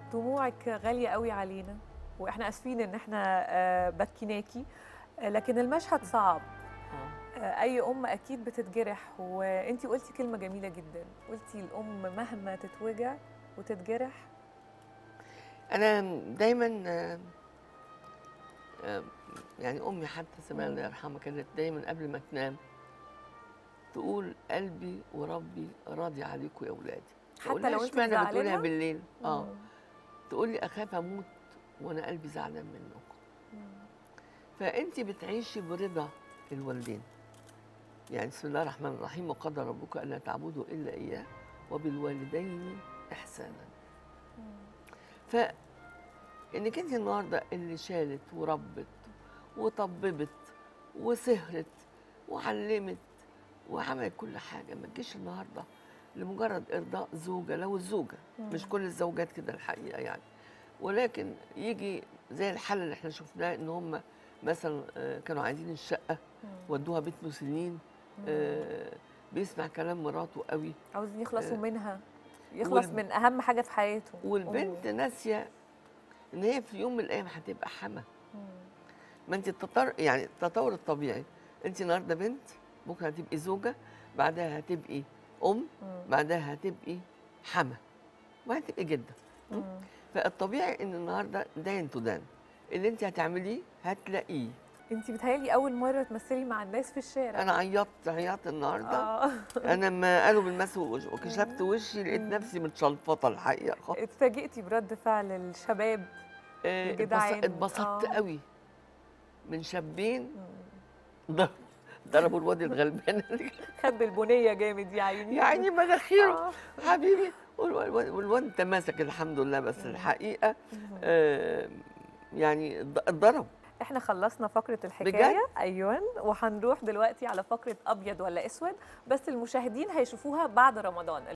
دموعك غاليه قوي علينا واحنا اسفين ان احنا آه، بكيناكي آه، لكن المشهد صعب آه. آه، اي ام اكيد بتتجرح وانتي قلتي كلمه جميله جدا قلتي الام مهما تتوجع وتتجرح انا دايما آه، آه، يعني امي حتى زمان الله يرحمها كانت دايما قبل ما تنام تقول قلبي وربي راضي عليكم يا اولادي حتى أقول لها لو انت اشمعنى بتقولها مزعلانها؟ بالليل اه مم. تقول لي اخاف اموت وانا قلبي زعلان منكم مم. فانت بتعيشي برضا الوالدين يعني بسم الله الرحمن الرحيم وقضى ربك الا تعبدوا الا اياه وبالوالدين احسانا مم. ف انك انت النهارده اللي شالت وربت وطببت وسهرت وعلمت وعملت كل حاجه ما تجيش النهارده لمجرد ارضاء زوجه لو الزوجه مش مم. كل الزوجات كده الحقيقه يعني ولكن يجي زي الحل اللي احنا شفناه ان هم مثلا آه، كانوا عايزين الشقه مم. ودوها بيت مسنين آه، بيسمع كلام مراته قوي عاوزين يخلصوا آه، منها يخلص والب- من اهم حاجه في حياته والبنت ناسيه ان هي في يوم من الايام هتبقى حما مم. ما انت التطور يعني التطور الطبيعي انت النهارده بنت بكره هتبقي زوجه بعدها هتبقي ام مم. بعدها هتبقي حما وهتبقي جده مم. فالطبيعي ان النهارده دان تدان اللي انت هتعمليه هتلاقيه انتي بتهيألي اول مره تمثلي مع الناس في الشارع انا عيطت عيطت النهارده اه انا لما قالوا بالمس وش- وكشفت وشي لقيت مم. نفسي متشلفطه الحقيقه خالص اتفاجئتي برد فعل الشباب آه، الجدعان. اتبسط- اتبسطت آه. قوي من شابين مم. ضرب- ضربوا الواد الغلبان اللي خد البنيه جامد يا عيني يا عيني مناخيره آه. حبيبي والواد والواد تماسك الحمد لله بس مم. الحقيقه مم. آه، يعني اتض- اتضرب احنا خلصنا فقرة الحكاية بجد؟ ايوه وهنروح دلوقتي على فقرة ابيض ولا اسود بس المشاهدين هيشوفوها بعد رمضان